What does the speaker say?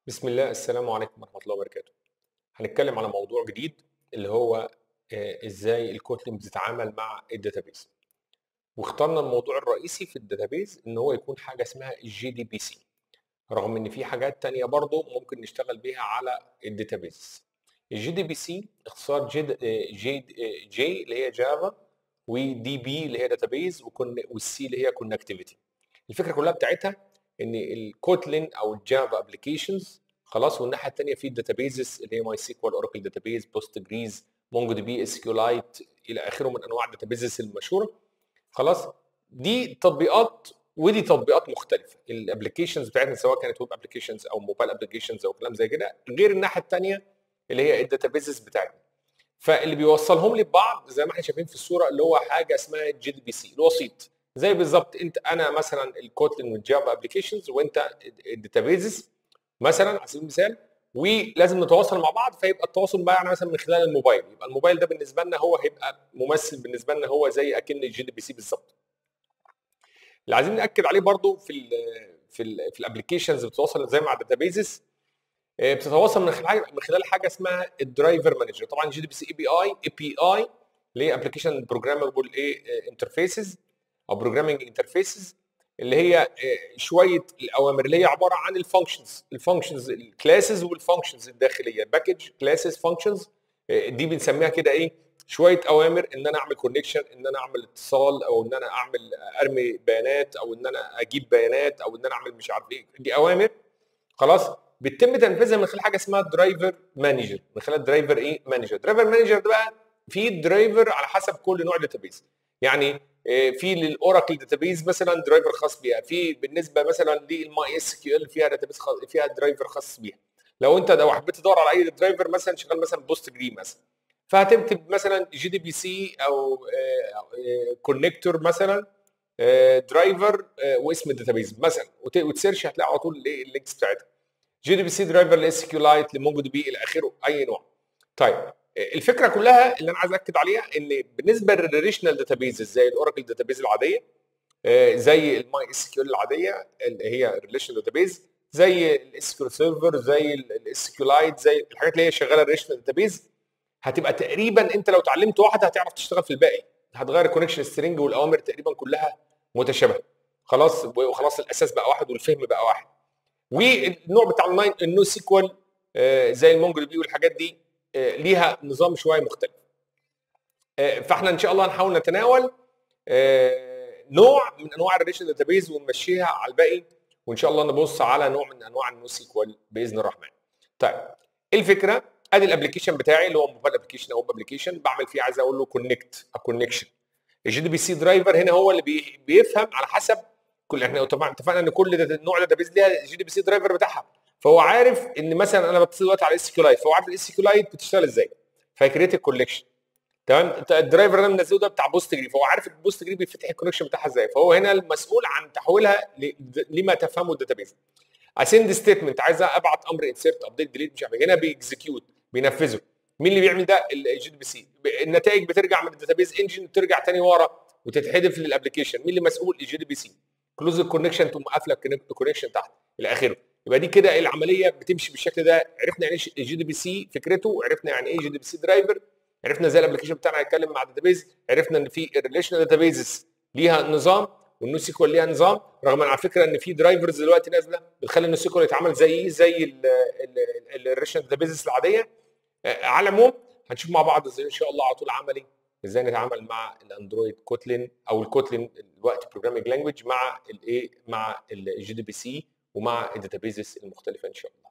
بسم الله السلام عليكم ورحمة الله وبركاته. هنتكلم على موضوع جديد اللي هو آه، ازاي الكوتلين بتتعامل مع الداتابيز. واخترنا الموضوع الرئيسي في الداتابيز ان هو يكون حاجة اسمها الجي دي بي سي. رغم ان في حاجات تانية برضه ممكن نشتغل بيها على الداتابيز. الجي دي بي سي اختصار جي جي جي اللي هي جافا ودي بي اللي هي داتابيز والسي اللي هي كونكتيفيتي. الفكرة كلها بتاعتها ان الكوتلين او الجافا ابلكيشنز خلاص والناحيه الثانيه في الداتابيزز اللي هي ماي سيكوال اوراكل داتابيز بوست جريز مونجو دي بي اس كيو لايت الى اخره من انواع الداتابيزز المشهوره خلاص دي تطبيقات ودي تطبيقات مختلفه الابلكيشنز بتاعتنا سواء كانت ويب ابلكيشنز او موبايل ابلكيشنز او كلام زي كده غير الناحيه الثانيه اللي هي الداتابيزز بتاعتنا فاللي بيوصلهم لي ببعض زي ما احنا شايفين في الصوره اللي هو حاجه اسمها جي دي بي سي الوسيط زي بالظبط انت انا مثلا الكوتلين والجافا ابلكيشنز وانت الداتابيزز مثلا على سبيل المثال ولازم نتواصل مع بعض فيبقى التواصل بقى يعني مثلا من خلال الموبايل يبقى الموبايل ده بالنسبه لنا هو هيبقى ممثل بالنسبه لنا هو زي اكن الجي دي بي سي بالظبط اللي عايزين ناكد عليه برضو في ال في ال في الابلكيشنز بتتواصل ازاي مع الداتابيزز بتتواصل من خلال من خلال حاجه اسمها الدرايفر مانجر طبعا جي دي بي سي اي بي اي اي بي اي اللي هي ابلكيشن بروجرامبل ايه انترفيسز او بروجرامنج انترفيسز اللي هي شويه الاوامر اللي هي عباره عن الفانكشنز الفانكشنز الكلاسز والفانكشنز الداخليه باكج كلاسز فانكشنز دي بنسميها كده ايه شويه اوامر ان انا اعمل كونكشن ان انا اعمل اتصال او ان انا اعمل ارمي بيانات او ان انا اجيب بيانات او ان انا اعمل مش عارف ايه دي اوامر خلاص بيتم تنفيذها من خلال حاجه اسمها درايفر مانجر من خلال درايفر ايه مانجر درايفر مانجر ده بقى في درايفر على حسب كل نوع داتابيز يعني في للاوراكل داتابيز مثلا درايفر خاص بيها في بالنسبه مثلا للماي اس كيو ال فيها داتابيز خاص فيها درايفر خاص بيها لو انت لو حبيت تدور على اي درايفر مثلا شغال مثلا بوست جري مثلا فهتكتب مثلا جي دي بي سي او كونكتور مثلا درايفر واسم الداتابيز مثلا وتسيرش هتلاقي على طول الايه اللينكس بتاعتها جي دي بي سي درايفر لاس كيو لايت لمونجو دي بي الى اخره اي نوع طيب الفكره كلها اللي انا عايز اكد عليها ان بالنسبه للريليشنال داتابيز زي الاوراكل داتابيز العاديه زي الماي اس كيو العاديه اللي هي ريليشنال داتابيز زي الاس كيو سيرفر زي الاس كيو لايت زي الحاجات اللي هي شغاله ريليشنال داتابيز هتبقى تقريبا انت لو اتعلمت واحده هتعرف تشتغل في الباقي هتغير الكونكشن سترينج والاوامر تقريبا كلها متشابهه خلاص وخلاص الاساس بقى واحد والفهم بقى واحد والنوع بتاع الناين النو سيكوال زي المونجو بي والحاجات دي ليها نظام شويه مختلف فاحنا ان شاء الله هنحاول نتناول نوع من انواع الريليشن داتابيز ونمشيها على الباقي وان شاء الله نبص على نوع من انواع النو سيكوال باذن الرحمن طيب ايه الفكره ادي الابلكيشن بتاعي اللي هو موبايل ابلكيشن او ويب ابلكيشن بعمل فيه عايز اقول له كونكت كونكشن الجي دي بي سي درايفر هنا هو اللي بي بيفهم على حسب كل احنا طبعا اتفقنا ان كل نوع داتابيز ليها جي دي بي سي درايفر بتاعها فهو عارف ان مثلا انا بتصل دلوقتي على اس كيو لايت فهو عارف الاس كيو لايت بتشتغل ازاي فيكريت الكوليكشن تمام الدرايفر اللي انا منزله ده بتاع بوست جري فهو عارف البوست جري بيفتح الكونكشن بتاعها ازاي فهو هنا المسؤول عن تحويلها لما تفهمه الداتابيز اسند ستيتمنت عايز ابعت امر انسيرت ابديت ديليت مش عارف هنا بيكزكيوت بينفذه مين اللي بيعمل ده الجي دي بي سي النتائج بترجع من الداتابيز انجن ترجع تاني ورا وتتحذف للابلكيشن مين اللي مسؤول الجي دي بي سي كلوز الكونكشن تقوم قافله الكونكشن تحت الى اخره يبقى دي كده العمليه بتمشي بالشكل ده عرفنا يعني ايه جي دي بي سي فكرته عرفنا يعني ايه جي دي بي سي درايفر عرفنا ازاي الابلكيشن بتاعنا هيتكلم مع الداتابيز عرفنا ان في الريليشنال داتابيزز ليها نظام والنو سيكوال ليها نظام رغم على فكره ان في درايفرز دلوقتي نازله بتخلي النو سيكوال يتعامل زي زي الريليشنال داتابيزز العاديه على العموم هنشوف مع بعض ازاي ان شاء الله على طول عملي ازاي نتعامل مع الاندرويد كوتلين او الكوتلين الوقت بروجرامينج لانجويج مع الايه مع الجي دي بي سي ومع الداتابيزز المختلفه ان شاء الله